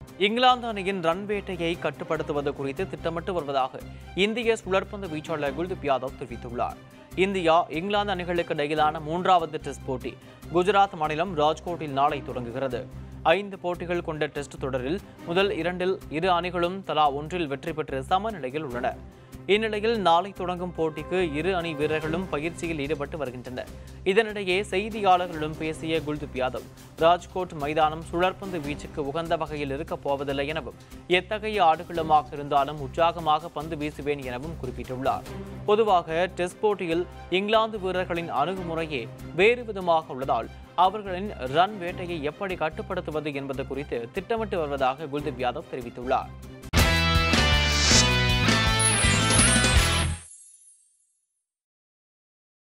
இங்கிலாந்து அணியின் ரன் வேட்டையை கட்டுப்படுத்துவது குறித்து திட்டமிட்டு வருவதாக இந்திய சுழற்பந்து வீச்சாளர் குல்தீப் யாதவ் தெரிவித்துள்ளார் இந்தியா இங்கிலாந்து அணிகளுக்கு இடையிலான மூன்றாவது டெஸ்ட் போட்டி குஜராத் மாநிலம் ராஜ்கோட்டில் நாளை தொடங்குகிறது ஐந்து போட்டிகள் கொண்ட டெஸ்ட் தொடரில் முதல் இரண்டில் இரு அணிகளும் தலா ஒன்றில் வெற்றி பெற்று சமநிலையில் உள்ளன இந்நிலையில் நாளை தொடங்கும் போட்டிக்கு இரு அணி வீரர்களும் பயிற்சியில் ஈடுபட்டு வருகின்றனர் இதனிடையே செய்தியாளர்களிடம் பேசிய குல்தீப் யாதவ் ராஜ்கோட் மைதானம் சுழற்பந்து வீச்சுக்கு உகந்த வகையில் இருக்கப் போவதில்லை எனவும் எத்தகைய ஆடுகளமாக இருந்தாலும் உற்சாகமாக பந்து வீசுவேன் எனவும் குறிப்பிட்டுள்ளார் பொதுவாக டெஸ்ட் போட்டியில் இங்கிலாந்து வீரர்களின் அணுகுமுறையே வேறு விதமாக உள்ளதால் அவர்களின் ரன் வேட்டையை எப்படி கட்டுப்படுத்துவது என்பது குறித்து திட்டமிட்டு வருவதாக குல்தீப் யாதவ் தெரிவித்துள்ளார்